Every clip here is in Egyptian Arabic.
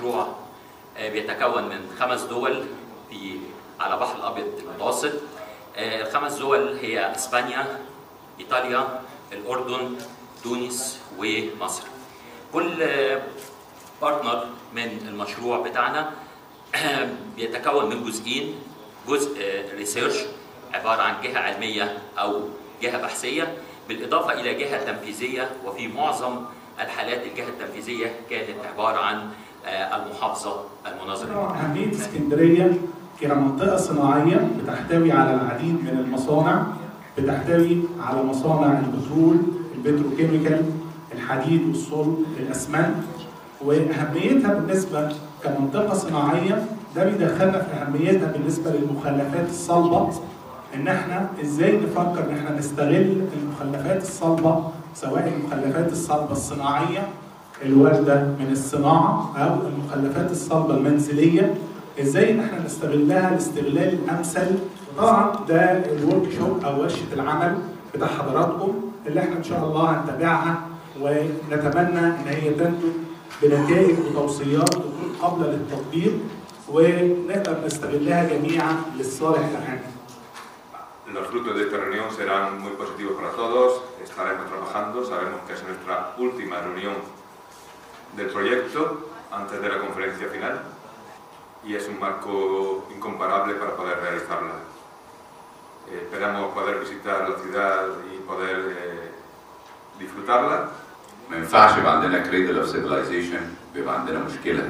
المشروع آه، بيتكون من خمس دول في على بحر الابيض المتوسط آه، الخمس دول هي اسبانيا ايطاليا الاردن تونس ومصر كل آه، بارتنر من المشروع بتاعنا بيتكون من جزئين جزء ريسيرش عباره عن جهه علميه او جهه بحثيه بالاضافه الى جهه تنفيذيه وفي معظم الحالات الجهه التنفيذيه كانت عباره عن آه، المحافظه المناظره طبعا أهمية اسكندرية كمنطقة صناعية بتحتوي على العديد من المصانع بتحتوي على مصانع البترول البتروكيميكال الحديد والصلب الأسمنت وأهميتها بالنسبة كمنطقة صناعية ده بيدخلنا في أهميتها بالنسبة للمخلفات الصلبة إن إحنا إزاي نفكر إن إحنا نستغل المخلفات الصلبة سواء المخلفات الصلبة الصناعية الواردة من الصناعة أو المخلفات الصلبة المنزلية ازاي ان احنا نستغلها الاستغلال الامثل طبعا ده الورك شوب او ورشه العمل بتاع حضراتكم اللي احنا ان شاء الله هنتابعها ونتمنى ان هي تنتج بنتائج وتوصيات تكون قابله للتطبيق ونقدر نستغلها جميعا للصالح العام. Los frutos de esta reunión serán muy positivos para todos, estaremos trabajando, sabemos que es nuestra última reunión del proyecto antes de la conferencia final y es un marco incomparable para poder realizarla. Eh, esperamos poder visitar la ciudad y poder eh, disfrutarla. ما ينفعش يبقى عندنا كريدل اوف سيفلايزيشن بيبقى عندنا مشكله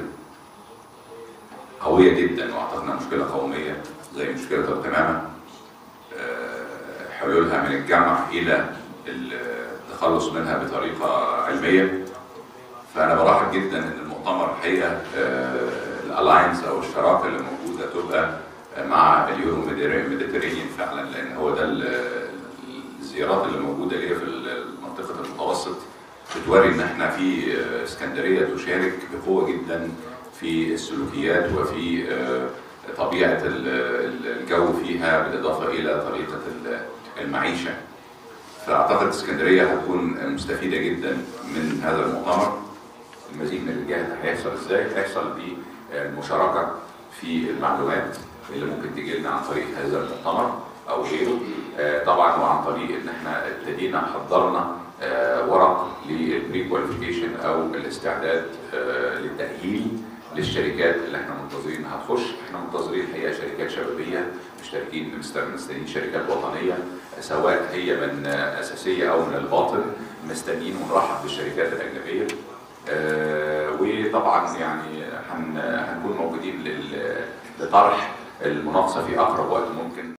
قويه جدا واعتقد انها مشكله قوميه زي مشكله القمامه آه، حلولها من الجمع الى التخلص منها بطريقه علميه فانا برحب جدا ان المؤتمر الحقيقه الالاينس او الشراكه اللي موجوده تبقى مع اليورو ميديترينيان فعلا لان هو ده ال- الزيارات اللي موجوده ليا في منطقه المتوسط بتوري ان احنا في آه، اسكندريه تشارك بقوه جدا في السلوكيات وفي آه، طبيعه ال- ال- الجو فيها بالاضافه الى طريقه ال- المعيشه. فاعتقد اسكندريه هتكون مستفيده جدا من هذا المؤتمر. المزيد من الجهد هيحصل ازاي؟ هيحصل بالمشاركه في المعلومات اللي ممكن تيجي لنا عن طريق هذا المؤتمر او غيره آه، طبعا وعن طريق ان احنا ابتدينا حضرنا آه، ورق للبري كواليفيكيشن او الاستعداد آه، للتاهيل للشركات اللي احنا منتظرين هتخش احنا منتظرين الحقيقه شركات شبابيه مشتركين مستنيين مستنيين شركات وطنيه سواء هي من آه، اساسيه او من الباطن مستنيين ونرحب بالشركات الاجنبيه آه، وطبعا يعني هن- هنكون موجودين لل- لطرح المناقصه في اقرب وقت ممكن